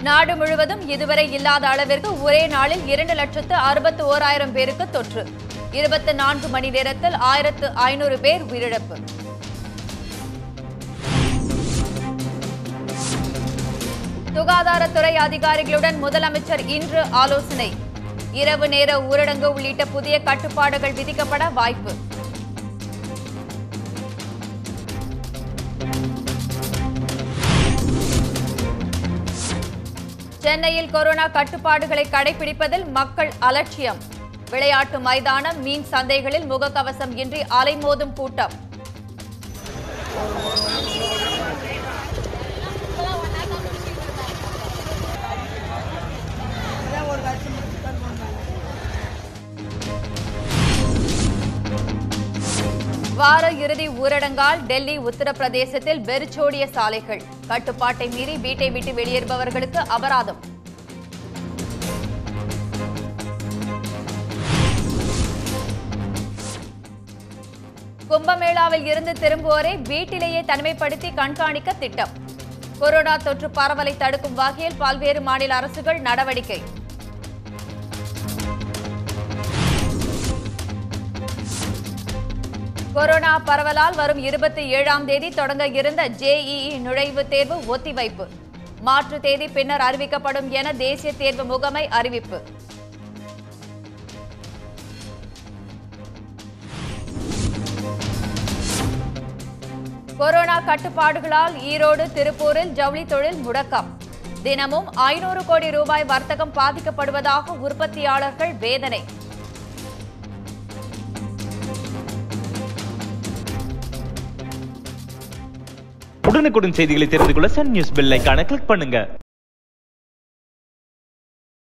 நாடு முழுவதும் இதுவரை இல்லாத அளவிற்கு ஒரே நாளில் இரண்டு லட்சத்து அறுபத்து ஓராயிரம் பேருக்கு தொற்று இருபத்தி நான்கு மணி நேரத்தில் ஆயிரத்து ஐநூறு பேர் உயிரிழப்பு சுகாதாரத்துறை அதிகாரிகளுடன் முதலமைச்சர் இன்று ஆலோசனை இரவு நேர ஊரடங்கு உள்ளிட்ட புதிய கட்டுப்பாடுகள் விதிக்கப்பட வாய்ப்பு சென்னையில் கொரோனா கட்டுப்பாடுகளை கடைபிடிப்பதில் மக்கள் அலட்சியம் விளையாட்டு மைதானம் மீன் சந்தைகளில் முகக்கவசம் இன்றி அலைமோதும் கூட்டம் வார இறுதி ஊரடங்கால் டெல்லி உத்தரப்பிரதேசத்தில் வெறிச்சோடிய சாலைகள் கட்டுப்பாட்டை மீறி வீட்டை விட்டு வெளியேறுபவர்களுக்கு அபராதம் கும்பமேளாவில் இருந்து திரும்புவோரை வீட்டிலேயே தனிமைப்படுத்தி கண்காணிக்க திட்டம் கொரோனா தொற்று பரவலை தடுக்கும் வகையில் பல்வேறு மாநில அரசுகள் நடவடிக்கை கொரோனா பரவலால் வரும் இருபத்தி ஏழாம் தேதி தொடங்க இருந்த ஜேஇஇ நுழைவுத் தேர்வு ஒத்திவைப்பு மாற்று தேதி பின்னர் அறிவிக்கப்படும் என தேசிய தேர்வு முகமை அறிவிப்பு கொரோனா கட்டுப்பாடுகளால் ஈரோடு திருப்பூரில் ஜவுளி தொழில் முடக்கம் தினமும் ஐநூறு கோடி ரூபாய் வர்த்தகம் பாதிக்கப்படுவதாக உற்பத்தியாளர்கள் வேதனை உடனுக்குடன் செய்திகளை தெரிந்து கொள்ள சன் நியூஸ் பெல் ஐகானை கிளிக் பண்ணுங்க